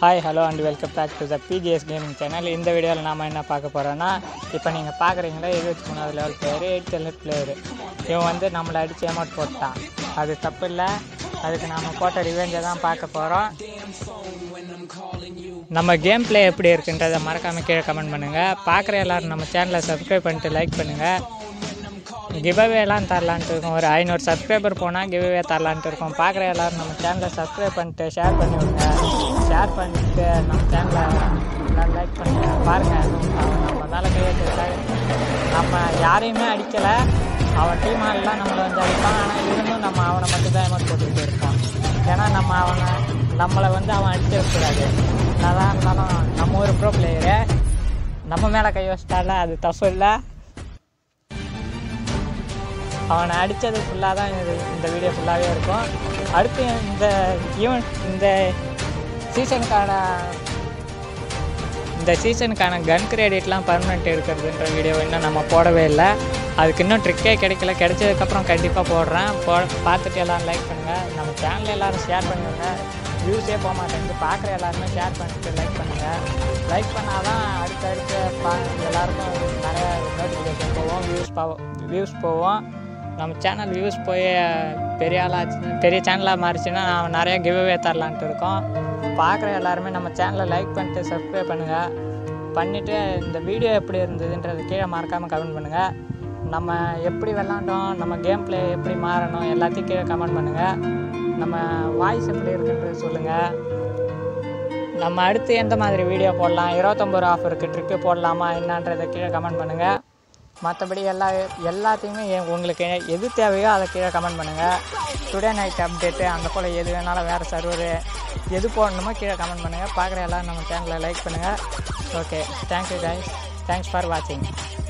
hi hello and welcome back to the PGS gaming channel இந்த வீடியோவில் நாம் என்ன பார்க்க போகிறோன்னா இப்போ நீங்கள் பார்க்குறீங்களா இருபத்தி மூணாவது level player eight level player இவன் வந்து நம்மளை அடித்து அமௌண்ட் போட்டான் அது தப்பு இல்லை அதுக்கு நாம் போட்ட ரிவெஞ்சை தான் பார்க்க போகிறோம் நம்ம கேம் ப்ளே எப்படி இருக்குன்றதை மறக்காமல் கீழே கமெண்ட் பண்ணுங்கள் பார்க்குற எல்லோரும் நம்ம சேனலை சப்ஸ்கிரைப் பண்ணிட்டு லைக் பண்ணுங்கள் கிவ்அவேலாம் தரலான்ட்டு இருக்கோம் ஒரு ஐநூறு சப்ஸ்கிரைபர் போனால் கிவ்அவே தரலான்ட்டு இருக்கோம் பார்க்குற எல்லோரும் நம்ம சேனலை சப்ஸ்கிரைப் பண்ணிட்டு ஷேர் பண்ணி விடுங்க ஷேர் பண்ணிட்டு நம்ம சேனலை எல்லாம் லைக் பண்ணுங்க பாருங்கள் நம்ம மேலே கை வச்சிருக்காரு நம்ம யாரையுமே அடிக்கலை அவன் டீம் ஆள்லாம் நம்மளை வந்து அடிப்பான் ஆனால் இருந்தும் நம்ம அவனை மட்டும் தான் அமௌண்ட் போட்டுக்கிட்டு இருப்போம் ஏன்னா நம்ம அவனை நம்மளை வந்து அவன் அடிச்சிடக்கூடாது என்னதான் இருந்தாலும் நம்ம ஒரு ப்ரோ பிளேயரு நம்ம மேலே கை வச்சிட்டால அது தப்பு இல்லை அவனை அடித்தது ஃபுல்லாக தான் இது இந்த வீடியோ ஃபுல்லாகவே இருக்கும் அடுத்து இந்த ஈவெண்ட் இந்த சீசனுக்கான இந்த சீசனுக்கான கன் கிரெடிட்லாம் பர்மனெண்ட் இருக்கிறதுன்ற வீடியோ இன்னும் நம்ம போடவே இல்லை அதுக்கு இன்னும் ட்ரிக்கே கிடைக்கல கிடைச்சதுக்கப்புறம் கண்டிப்பாக போடுறேன் போ பார்த்துட்டு எல்லோரும் லைக் பண்ணுங்கள் நம்ம சேனலில் எல்லோரும் ஷேர் பண்ணுங்க வியூஸே போக மாட்டேங்குது பார்க்குற எல்லாருமே ஷேர் பண்ணிட்டு லைக் பண்ணுங்கள் லைக் பண்ணால் தான் அடுத்தடுத்து பா எல்லாருக்கும் நிறைய நோட்டிஃபிகேஷன் போவோம் வியூஸ் போவோம் வியூஸ் போவோம் நம்ம சேனல் வியூஸ் போய் பெரிய ஆளாச்சு பெரிய சேனலாக மாறிச்சுன்னா நான் நிறைய கிவ்அவே தரலான்ட்டு இருக்கோம் பார்க்குற எல்லாருமே நம்ம சேனலை லைக் பண்ணிட்டு சப்ஸ்கிரைப் பண்ணுங்கள் பண்ணிவிட்டு இந்த வீடியோ எப்படி இருந்ததுன்றது கீழே மறக்காமல் கமெண்ட் பண்ணுங்கள் நம்ம எப்படி விளாண்டோம் நம்ம கேம் ப்ளே எப்படி மாறணும் எல்லாத்தையும் கீழே கமெண்ட் பண்ணுங்கள் நம்ம வாய்ஸ் எப்படி இருக்குன்றது சொல்லுங்கள் நம்ம அடுத்து எந்த மாதிரி வீடியோ போடலாம் இருபத்தொம்பது ரூபா ஆஃபருக்கு ட்ரிக்கு போடலாமா என்னன்றதை கீழே கமெண்ட் பண்ணுங்கள் மற்றபடி எல்லா எல்லாத்தையுமே எ- உங்களுக்கு எது தேவையோ அதை கீழே கமெண்ட் பண்ணுங்கள் டுடே நைட் அப்டேட்டு அந்த போல் எது வேணாலும் வேறு சர்வரு எது போடணுமோ கீழே கமெண்ட் பண்ணுங்கள் பார்க்குற எல்லாரும் நம்ம சேனலை லைக் பண்ணுங்கள் okay thank you guys thanks for வாட்சிங்